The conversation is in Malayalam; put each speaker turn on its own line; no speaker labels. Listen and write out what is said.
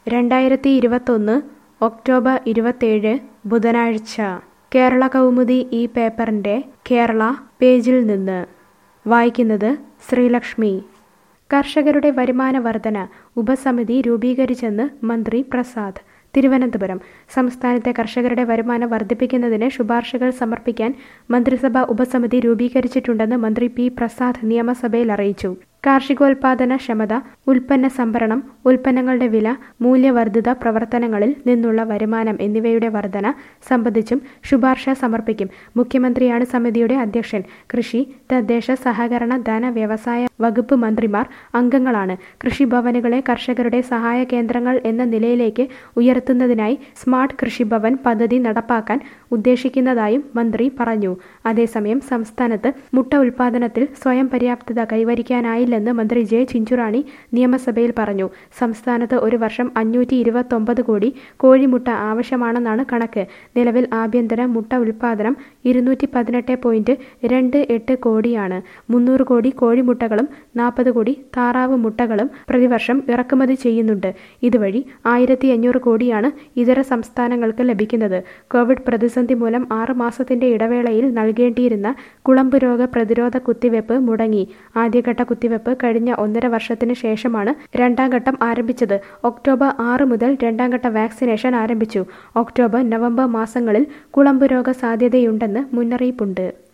രണ്ടായിരത്തി ഇരുപത്തൊന്ന് ഒക്ടോബർ ഇരുപത്തേഴ് ബുധനാഴ്ച കേരള കൗമുദി ഈ പേപ്പറിൻ്റെ കേരള പേജിൽ നിന്ന് വായിക്കുന്നത് ശ്രീലക്ഷ്മി കർഷകരുടെ വരുമാന വർധന ഉപസമിതി രൂപീകരിച്ചെന്ന് മന്ത്രി പ്രസാദ് തിരുവനന്തപുരം സംസ്ഥാനത്തെ കർഷകരുടെ വരുമാനം വർദ്ധിപ്പിക്കുന്നതിന് ശുപാർശകൾ സമർപ്പിക്കാൻ മന്ത്രിസഭാ ഉപസമിതി രൂപീകരിച്ചിട്ടുണ്ടെന്ന് മന്ത്രി പി പ്രസാദ് നിയമസഭയിൽ അറിയിച്ചു കാർഷികോൽപാദന ക്ഷമത ഉൽപ്പന്ന സംഭരണം ഉൽപ്പന്നങ്ങളുടെ വില മൂല്യവർദ്ധിത പ്രവർത്തനങ്ങളിൽ നിന്നുള്ള വരുമാനം എന്നിവയുടെ വർധന സംബന്ധിച്ചും ശുപാർശ സമർപ്പിക്കും മുഖ്യമന്ത്രിയാണ് സമിതിയുടെ അധ്യക്ഷൻ കൃഷി തദ്ദേശ സഹകരണ ധന വ്യവസായ വകുപ്പ് മന്ത്രിമാർ അംഗങ്ങളാണ് കൃഷിഭവനുകളെ കർഷകരുടെ സഹായ കേന്ദ്രങ്ങൾ എന്ന നിലയിലേക്ക് ഉയർത്തുന്നതിനായി സ്മാർട്ട് കൃഷിഭവൻ പദ്ധതി നടപ്പാക്കാൻ ഉദ്ദേശിക്കുന്നതായും മന്ത്രി പറഞ്ഞു അതേസമയം സംസ്ഥാനത്ത് മുട്ട ഉൽപാദനത്തിൽ സ്വയം പര്യാപ്തത കൈവരിക്കാനായില്ലെന്ന് മന്ത്രി ജെ ചിഞ്ചുറാണി നിയമസഭയിൽ പറഞ്ഞു സംസ്ഥാനത്ത് ഒരു വർഷം അഞ്ഞൂറ്റി ഇരുപത്തൊമ്പത് കോടി കോഴിമുട്ട ആവശ്യമാണെന്നാണ് കണക്ക് നിലവിൽ ആഭ്യന്തര മുട്ട ഉൽപാദനം ഇരുന്നൂറ്റി പതിനെട്ട് പോയിന്റ് രണ്ട് എട്ട് കോടിയാണ് മുന്നൂറ് കോടി കോഴിമുട്ടകളും നാൽപ്പത് കോടി താറാവ് മുട്ടകളും പ്രതിവർഷം ഇറക്കുമതി ചെയ്യുന്നുണ്ട് ഇതുവഴി ആയിരത്തി അഞ്ഞൂറ് കോടിയാണ് ഇതര സംസ്ഥാനങ്ങൾക്ക് ലഭിക്കുന്നത് കോവിഡ് പ്രതിസന്ധി മൂലം ആറ് മാസത്തിന്റെ ഇടവേളയിൽ നൽകേണ്ടിയിരുന്ന കുളമ്പ് രോഗ പ്രതിരോധ കുത്തിവെപ്പ് മുടങ്ങി ആദ്യഘട്ട കുത്തിവെപ്പ് കഴിഞ്ഞ ഒന്നര വർഷത്തിന് ശേഷമാണ് രണ്ടാം ഘട്ടം ആരംഭിച്ചത് ഒക്ടോബർ ആറ് മുതൽ രണ്ടാം ഘട്ട വാക്സിനേഷൻ ആരംഭിച്ചു ഒക്ടോബർ നവംബർ മാസങ്ങളിൽ കുളമ്പ് രോഗ സാധ്യതയുണ്ടെന്ന് മുന്നറിയിപ്പുണ്ട്